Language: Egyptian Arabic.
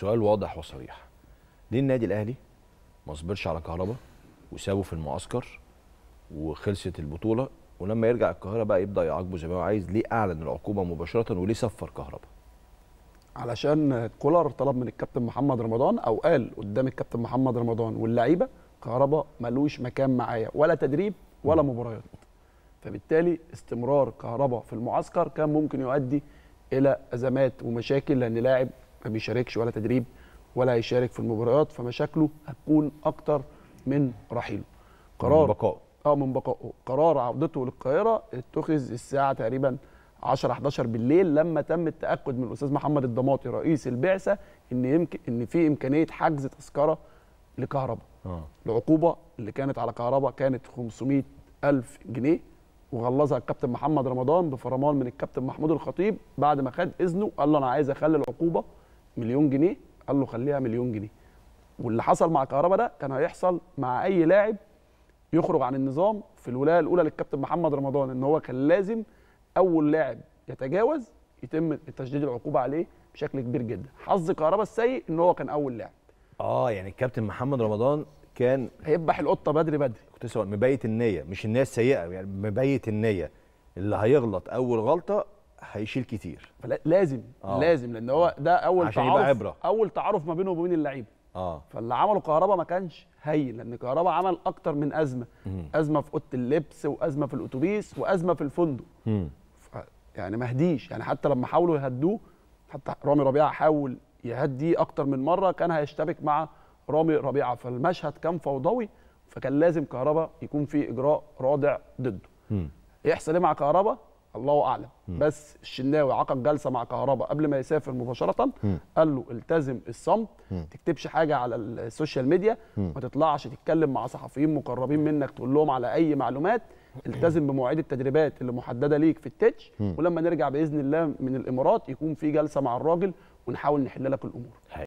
سؤال واضح وصريح ليه النادي الاهلي ما صبرش على كهربا وسابه في المعسكر وخلصت البطوله ولما يرجع القاهره بقى يبدا يعاقبه زي ما هو عايز ليه اعلن العقوبه مباشره وليه صفر كهربا علشان كولر طلب من الكابتن محمد رمضان او قال قدام الكابتن محمد رمضان واللعيبه كهربا ملوش مكان معايا ولا تدريب ولا مباريات فبالتالي استمرار كهربا في المعسكر كان ممكن يؤدي الى ازمات ومشاكل لان لاعب ما بيشاركش ولا تدريب ولا هيشارك في المباريات فمشاكله هتكون اكتر من رحيله قرار بقاء اه من بقائه قرار عودته للقاهره اتخذ الساعه تقريبا 10 11 بالليل لما تم التاكد من الاستاذ محمد الضماطي رئيس البعثه ان يمكن ان في امكانيه حجز تذكره لكهرباء اه العقوبه اللي كانت على كهرباء كانت 500 الف جنيه وغلظها الكابتن محمد رمضان بفرمان من الكابتن محمود الخطيب بعد ما خد اذنه قال له انا عايز اخلي العقوبه مليون جنيه قال له خليها مليون جنيه واللي حصل مع كهرباء ده كان هيحصل مع اي لاعب يخرج عن النظام في الولايه الاولى للكابتن محمد رمضان ان هو كان لازم اول لاعب يتجاوز يتم تشديد العقوبه عليه بشكل كبير جدا حظ كهرباء السيء ان هو كان اول لاعب اه يعني الكابتن محمد رمضان كان هيذبح القطه بدري بدري كنت لسه بقول مبيت النيه مش النيه السيئه يعني مبيت النيه اللي هيغلط اول غلطه هيشيل كتير لازم آه. آه. لازم لان هو ده اول عشان تعارف يبقى عبرة. اول تعارف ما بينه وبين اللعيبه اه فاللي عمله كهربا ما كانش هين لان كهربا عمل اكتر من ازمه مم. ازمه في اوضه اللبس وازمه في الاتوبيس وازمه في الفندق مم. ف- يعني ما هديش يعني حتى لما حاولوا يهدوه حتى رامي ربيعه حاول يهديه اكتر من مره كان هيشتبك مع رامي ربيعه فالمشهد كان فوضوي فكان لازم كهربا يكون في اجراء رادع ضده مم. يحصل ايه مع كهربا الله اعلم بس الشناوي عقد جلسه مع كهربا قبل ما يسافر مباشره مم. قال له التزم الصمت مم. تكتبش حاجه على السوشيال ميديا مم. ما تطلعش تتكلم مع صحفيين مقربين منك تقول لهم على اي معلومات التزم بمواعيد التدريبات اللي محدده ليك في التتش مم. ولما نرجع باذن الله من الامارات يكون في جلسه مع الراجل ونحاول نحل لك الامور